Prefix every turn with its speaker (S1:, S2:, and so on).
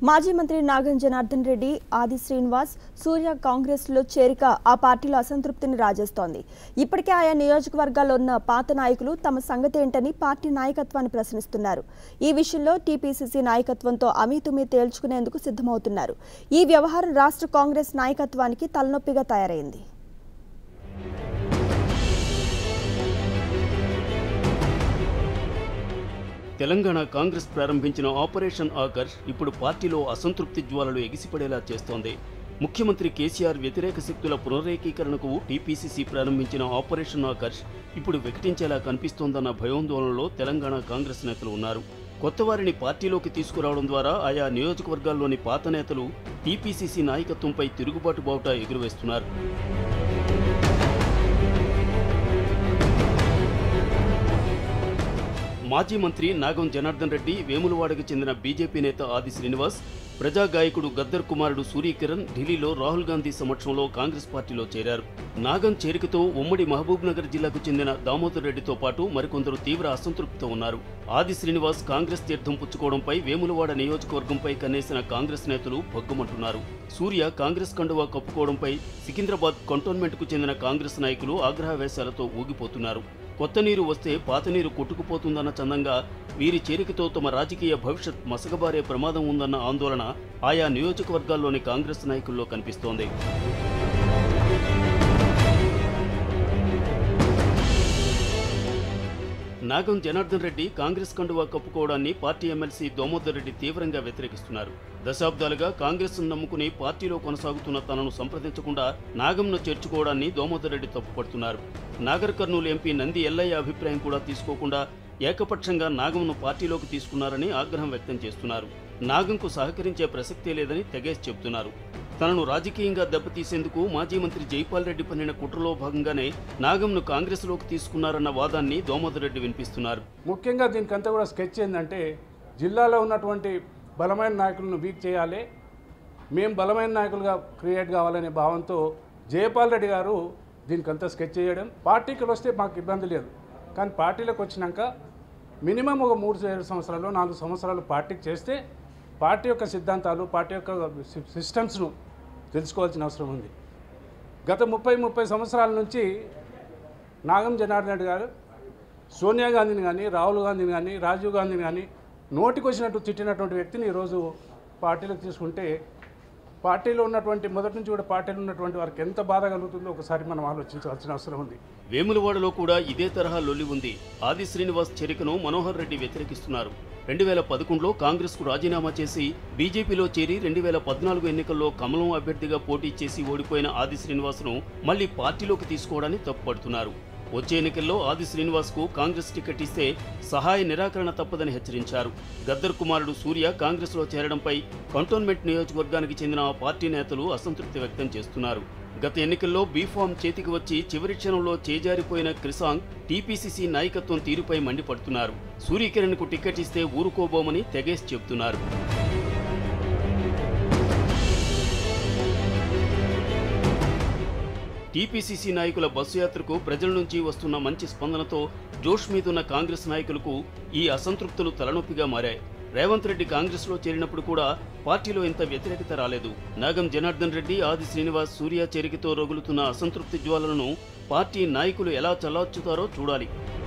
S1: మాజీ మంత్రి నాగం జనార్దన్ రెడ్డి ఆది శ్రీనివాస్ సూర్య కాంగ్రెస్లో చేరిక ఆ పార్టీలో అసంతృప్తిని రాజేస్తోంది ఇప్పటికే ఆయా నియోజకవర్గాల్లో ఉన్న పాత నాయకులు తమ సంగతి ఏంటని పార్టీ నాయకత్వాన్ని ప్రశ్నిస్తున్నారు ఈ విషయంలో టీపీసీసీ నాయకత్వంతో అమీతుమీ తేల్చుకునేందుకు సిద్ధమవుతున్నారు ఈ వ్యవహారం రాష్ట్ర కాంగ్రెస్ నాయకత్వానికి తలనొప్పిగా తయారైంది
S2: తెలంగాణ కాంగ్రెస్ ప్రారంభించిన ఆపరేషన్ ఆకర్ష్ ఇప్పుడు పార్టీలో అసంతృప్తి జ్వాలలు ఎగిసిపడేలా చేస్తోంది ముఖ్యమంత్రి కేసీఆర్ వ్యతిరేక శక్తుల పునరేకీకరణకు టీపీసీసీ ప్రారంభించిన ఆపరేషన్ ఆకర్ష్ ఇప్పుడు వికటించేలా కనిపిస్తోందన్న భయోందోళనలో తెలంగాణ కాంగ్రెస్ నేతలు ఉన్నారు కొత్త వారిని పార్టీలోకి తీసుకురావడం ద్వారా ఆయా నియోజకవర్గాల్లోని పాత నేతలు టీపీసీసీ నాయకత్వంపై తిరుగుబాటు బావుట ఎగురవేస్తున్నారు మాజీ మంత్రి నాగం జనార్దన్ రెడ్డి వేములవాడకు చెందిన బీజేపీ నేత ఆది శ్రీనివాస్ ప్రజా గాయకుడు గద్దర్ కుమారుడు సూర్యకిరణ్ ఢిల్లీలో రాహుల్ గాంధీ సమక్షంలో కాంగ్రెస్ పార్టీలో చేరారు నాగం చేరికతో ఉమ్మడి మహబూబ్ నగర్ జిల్లాకు చెందిన దామోదర్ రెడ్డితో పాటు మరికొందరు తీవ్ర అసంతృప్తితో ఉన్నారు ఆది శ్రీనివాస్ కాంగ్రెస్ తీర్థం పుచ్చుకోవడంపై వేములవాడ నియోజకవర్గంపై కన్నేసిన కాంగ్రెస్ నేతలు భగ్గుమంటున్నారు సూర్య కాంగ్రెస్ కండువా కప్పుకోవడంపై సికింద్రాబాద్ కంటోన్మెంట్కు చెందిన కాంగ్రెస్ నాయకులు ఆగ్రహవేశాలతో ఊగిపోతున్నారు కొత్త నీరు వస్తే పాత నీరు కొట్టుకుపోతుందన్న చందంగా వీరి చేరికతో తమ రాజకీయ భవిష్యత్ మసగబారే ప్రమాదం ఉందన్న ఆందోళన ఆయా నియోజకవర్గాల్లోని కాంగ్రెస్ నాయకుల్లో కనిపిస్తోంది నాగం జనార్దన్ రెడ్డి కాంగ్రెస్ కండువా కప్పుకోవడాన్ని పార్టీ ఎమ్మెల్సీ దోమోదర్ రెడ్డి తీవ్రంగా వ్యతిరేకిస్తున్నారు దశాబ్దాలుగా కాంగ్రెస్ నమ్ముకుని పార్టీలో కొనసాగుతున్న తనను సంప్రదించకుండా నాగంను చేర్చుకోవడాన్ని దోమోదర్ రెడ్డి తప్పుపడుతున్నారు నాగర్ కర్నూలు ఎంపీ నంది ఎల్లయ్య అభిప్రాయం కూడా తీసుకోకుండా ఏకపక్షంగా నాగంను పార్టీలోకి తీసుకున్నారని ఆగ్రహం వ్యక్తం చేస్తున్నారు నాగంకు సహకరించే ప్రసక్తే లేదని తెగేసి చెబుతున్నారు తనను రాజకీయంగా దెబ్బతీసేందుకు మాజీ మంత్రి జైపాల్ రెడ్డి పన్నిన కుట్రలో భాగంగానే నాగంను కాంగ్రెస్లోకి తీసుకున్నారన్న వాదాన్ని దోమోదర్ రెడ్డి వినిపిస్తున్నారు
S3: ముఖ్యంగా దీనికంతా కూడా స్కెచ్ ఏంటంటే జిల్లాలో ఉన్నటువంటి బలమైన నాయకులను వీక్ చేయాలి మేము బలమైన నాయకులుగా క్రియేట్ కావాలనే భావంతో జయపాల్ రెడ్డి గారు దీనికంతా స్కెచ్ చేయడం పార్టీకి వస్తే మాకు ఇబ్బంది లేదు కానీ పార్టీలోకి వచ్చినాక మినిమం ఒక మూడు ఏడు సంవత్సరాలు నాలుగు సంవత్సరాలు పార్టీకి చేస్తే పార్టీ యొక్క సిద్ధాంతాలు పార్టీ యొక్క సి- సిస్టమ్స్ను తెలుసుకోవాల్సిన అవసరం ఉంది గత ముప్పై ముప్పై సంవత్సరాల నుంచి నాగం జనార్దన్ రెడ్డి గారు సోనియా గాంధీని కానీ రాహుల్ గాంధీని కానీ రాజీవ్ గాంధీని కానీ నోటికి వచ్చినట్టు తిట్టినటువంటి వ్యక్తిని ఈరోజు పార్టీలోకి తీసుకుంటే పార్టీలో ఉన్నటువంటి మొదటి నుంచి కూడా పార్టీలో ఉన్నటువంటి వారికి ఎంత బాధ కలుగుతుందో ఒకసారి మనం ఆలోచించాల్సిన అవసరం ఉంది
S2: వేములవాడలో కూడా ఇదే తరహా లొల్లి ఉంది ఆది శ్రీనివాస్ చేరికను మనోహర్ రెడ్డి వ్యతిరేకిస్తున్నారు రెండు వేల పదకొండులో కాంగ్రెస్కు రాజీనామా చేసి బీజేపీలో చేరి రెండు వేల పద్నాలుగు ఎన్నికల్లో కమలం అభ్యర్థిగా పోటీ చేసి ఓడిపోయిన ఆది శ్రీనివాస్ను మళ్లీ పార్టీలోకి తీసుకోవడాన్ని తప్పుపడుతున్నారు వచ్చే ఎన్నికల్లో ఆది శ్రీనివాస్కు కాంగ్రెస్ టికెట్ ఇస్తే సహాయ నిరాకరణ తప్పదని హెచ్చరించారు గద్దర్ కుమారుడు సూర్య కాంగ్రెస్లో చేరడంపై కంటోన్మెంట్ నియోజకవర్గానికి చెందిన ఆ పార్టీ నేతలు అసంతృప్తి వ్యక్తం చేస్తున్నారు గత ఎన్నికల్లో బీఫామ్ చేతికి వచ్చి చివరి క్షణంలో చేజారిపోయిన క్రిసాంగ్ టీపీసీసీ నాయకత్వం తీరుపై మండిపడుతున్నారు సూర్యకిరణ్కు టికెట్ ఇస్తే ఊరుకోబోమని తెగేసి చెబుతున్నారు టీపీసీసీ నాయకుల బస్సు యాత్రకు ప్రజల నుంచి వస్తున్న మంచి స్పందనతో జోష్ మీదున్న కాంగ్రెస్ నాయకులకు ఈ అసంతృప్తులు తలనొప్పిగా మారాయి రేవంత్ రెడ్డి కాంగ్రెస్లో చేరినప్పుడు కూడా పార్టీలో ఇంత వ్యతిరేకత రాలేదు నాగం జనార్దన్ రెడ్డి ఆది శ్రీనివాస్ సూర్య చేరికతో రగులుతున్న అసంతృప్తి జ్వాలలను పార్టీ నాయకులు ఎలా చల్లార్చుతారో చూడాలి